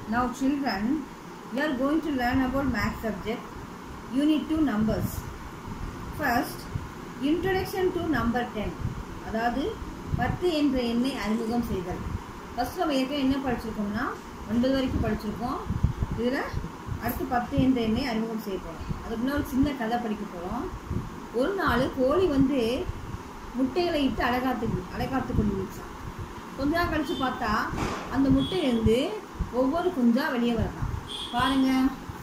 Now children, we are going to learn about math subject, unit 2 numbers. First, introduction to number 10. அதாவது பத்து என்ற எண்ணை அறிமுகம் செய்தல் ஃபர்ஸ்ட் நம்ம ஏற்கனவே என்ன படிச்சிருக்கோம்னா ஒன்பது வரைக்கும் படிச்சிருக்கோம் இதில் அடுத்து பத்து என்ற எண்ணை அறிமுகம் செய்ய போகிறோம் அதுக்கு முன்னாடி ஒரு சின்ன கதை படிக்க போகிறோம் ஒரு நாள் கோழி வந்து முட்டைகளை இட்டு அடைகாத்து அடைகாத்து கொண்டு இருந்துச்சான் கொஞ்ச நாள் கழிச்சு பார்த்தா அந்த முட்டையிலேருந்து ஒவ்வொரு குஞ்சா வெளியே வரலாம் பாருங்க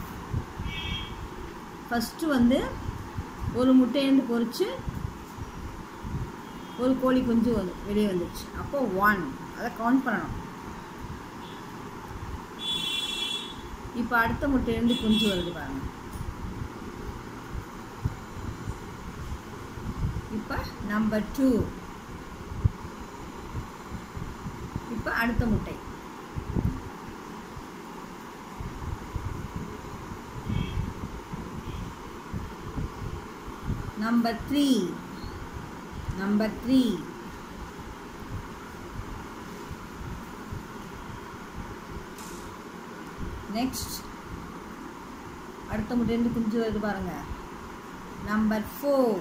ஃபஸ்ட்டு வந்து ஒரு முட்டையிலேருந்து பொறிச்சு ஒரு கோழி குஞ்சு வந்து வெளியே வந்துச்சு அப்போ ஒன் அதை கவுண்ட் பண்ணணும் இப்போ அடுத்த முட்டையிலேருந்து குஞ்சு வருது பாருங்க இப்போ நம்பர் டூ இப்போ அடுத்த முட்டை number three number three next அடுத்த முட்டையிலிருந்து குஞ்சு வருது பாருங்க நம்பர் ஃபோர்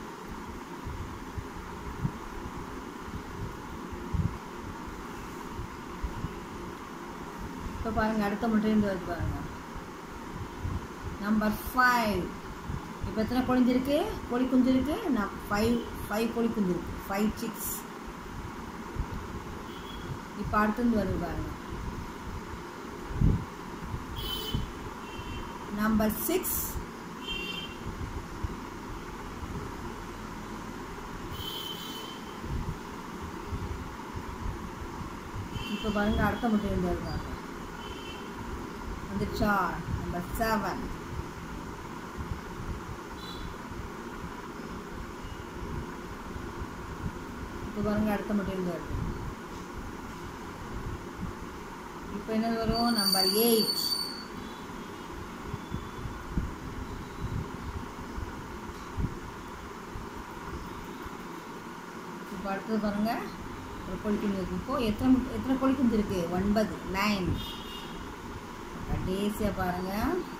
இப்போ பாருங்க அடுத்த முட்டையிலிருந்து வருது பாருங்க நம்பர் ஃபைவ் இப்போ எத்தனை குழந்தை இருக்கு கோழி குஞ்சு இருக்கு நான் ஃபைவ் ஃபைவ் கோழி குஞ்சு இருக்கு ஃபைவ் சிக்ஸ் இப்போ அடுத்தது வருது பாருங்க நம்பர் சிக்ஸ் இப்போ பாருங்க அடுத்த முட்டை இருந்து வருவாங்க வந்துச்சா நம்பர் செவன் இப்போ பாருங்க அடுத்த முட்டை இருந்து வருது இப்போ என்ன வரும் நம்பர் எயிட் இப்போ அடுத்தது பாருங்க ஒரு கோழி குஞ்சு இருக்கு இப்போ எத்தனை முட்டை- எத்தனை கோழி குஞ்சு இருக்கு ஒன்பது நைன் கடைசியாக பாருங்க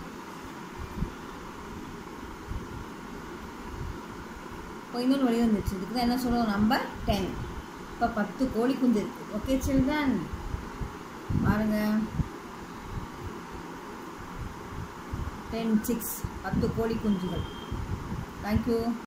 இப்போ இன்னொரு வழி வந்துச்சு இதுக்கு தான் என்ன சொல்லுவோம் நம்பர் டென் இப்போ பத்து கோழி குஞ்சு இருக்கு ஓகே சில்ட்ரன் பாருங்க டென் சிக்ஸ் பத்து கோழி குஞ்சுகள் தேங்க்யூ